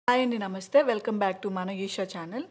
hi అండి నమస్తే welcome back to మన ఈషా ఛానల్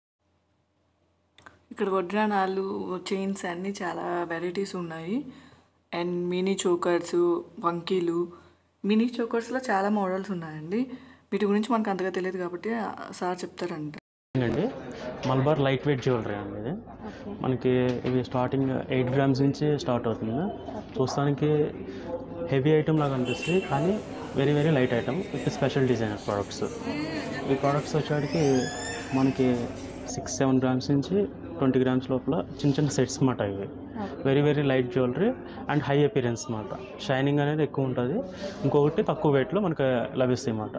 ఇక్కడ వడ్రానాలు చైన్స్ అన్నీ చాలా వెరైటీస్ ఉన్నాయి అండ్ మినీ చోకర్స్ వంకీలు మినీ చోకర్స్లో చాలా మోడల్స్ ఉన్నాయండి వీటి గురించి మనకు అంతగా తెలియదు కాబట్టి ఆ సార్ చెప్తారంట అండి మల్బార్ లైట్ వెయిట్ జ్యువెలరీ అండి ఇది మనకి ఇవి స్టార్టింగ్ ఎయిట్ గ్రామ్స్ నుంచి స్టార్ట్ అవుతుంది చూస్తానికి హెవీ ఐటమ్ లాగా అనిపిస్తుంది కానీ very very light item with special designer products ఈ ప్రోడక్ట్స్ వచ్చేటికి మనకి సిక్స్ సెవెన్ గ్రామ్స్ నుంచి ట్వంటీ గ్రామ్స్ లోపల చిన్న చిన్న సెట్స్ మాట ఇవి very very light jewellery and high appearance మాట షైనింగ్ అనేది ఎక్కువ ఉంటుంది ఇంకొకటి తక్కువ వెయిట్లో మనకి లభిస్తాయి అన్నమాట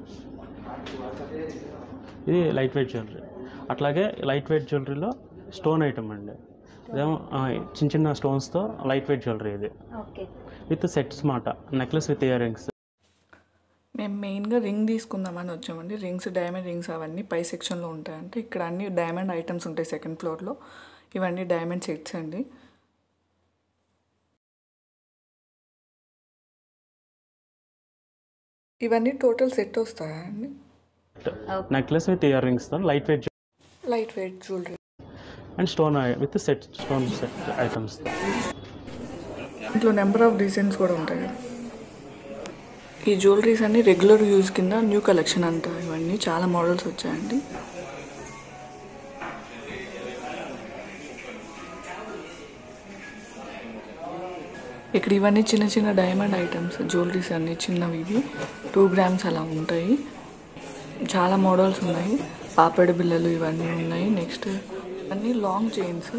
ఇది లైట్ వెయిట్ జ్యువెలరీ అట్లాగే లైట్ వెయిట్ జ్యువెలరీలో స్టోన్ ఐటమ్ అండి ఇదేమో ఆ, చిన్న చిన్న స్టోన్స్తో లైట్ వెయిట్ జ్యువెలరీ ఇది ఓకే విత్ సెట్స్ మాట నెక్లెస్ విత్ ఇయర్ రింగ్స్ మేము మెయిన్గా రింగ్ తీసుకుందామని వచ్చామండి రింగ్స్ డైమండ్ రింగ్స్ అవన్నీ పై సెక్షన్లో ఉంటాయంటే ఇక్కడ అన్ని డైమండ్ ఐటమ్స్ ఉంటాయి సెకండ్ ఫ్లోర్లో ఇవన్నీ డైమండ్ సెట్స్ అండి ఇవన్నీ టోటల్ సెట్ వస్తాయా అండి నెక్లెస్ విత్ ఇయర్ రింగ్స్తో light weight light weight jewellery and stone with set stone set ఐటమ్స్తో ఇంట్లో నెంబర్ ఆఫ్ డిజైన్స్ కూడా ఉంటాయి కదా ఈ జ్యువెలరీస్ అన్ని రెగ్యులర్ యూజ్ కింద న్యూ కలెక్షన్ అంట ఇవన్నీ చాలా మోడల్స్ వచ్చాయండి ఇక్కడ ఇవన్నీ చిన్న చిన్న డైమండ్ ఐటమ్స్ జ్యువెలరీస్ అన్ని చిన్నవి ఇవి టూ గ్రామ్స్ అలా ఉంటాయి చాలా మోడల్స్ ఉన్నాయి పాపడి బిళ్ళలు ఇవన్నీ ఉన్నాయి నెక్స్ట్ అన్నీ long chains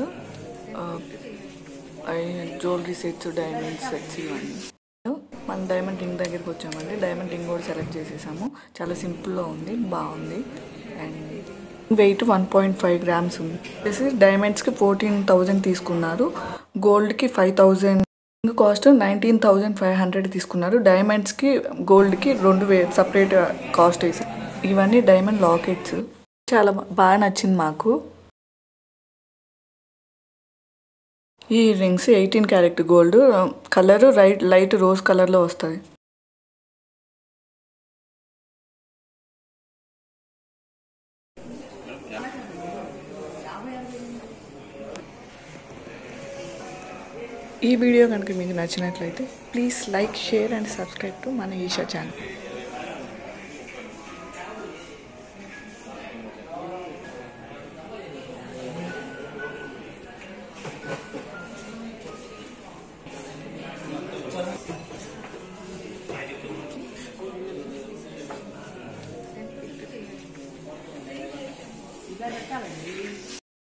jewellery sets diamond sets ఇవన్నీ మన డైమండ్ రింగ్ దగ్గరికి వచ్చామండి డైమండ్ రింగ్ కూడా సెలెక్ట్ చేసేసాము చాలా సింపుల్గా ఉంది బాగుంది and weight one point five grams ఉంది వచ్చేసి డైమండ్స్కి ఫోర్టీన్ థౌజండ్ తీసుకున్నారు గోల్డ్కి five thousand ring cost nineteen thousand five hundred తీసుకున్నారు డైమండ్స్కి గోల్డ్కి రెండు వే సపరేట్ కాస్ట్ వేసి ఇవన్నీ డైమండ్ లాకెట్స్ చాలా బా- బాగా నచ్చింది మాకు ఈ rings eighteen carat gold colour right light rose కలర్లో వస్తుంది ఈ వీడియో కనుక మీకు నచ్చినట్లయితే please like share and subscribe to మన ఈషా ఛానల్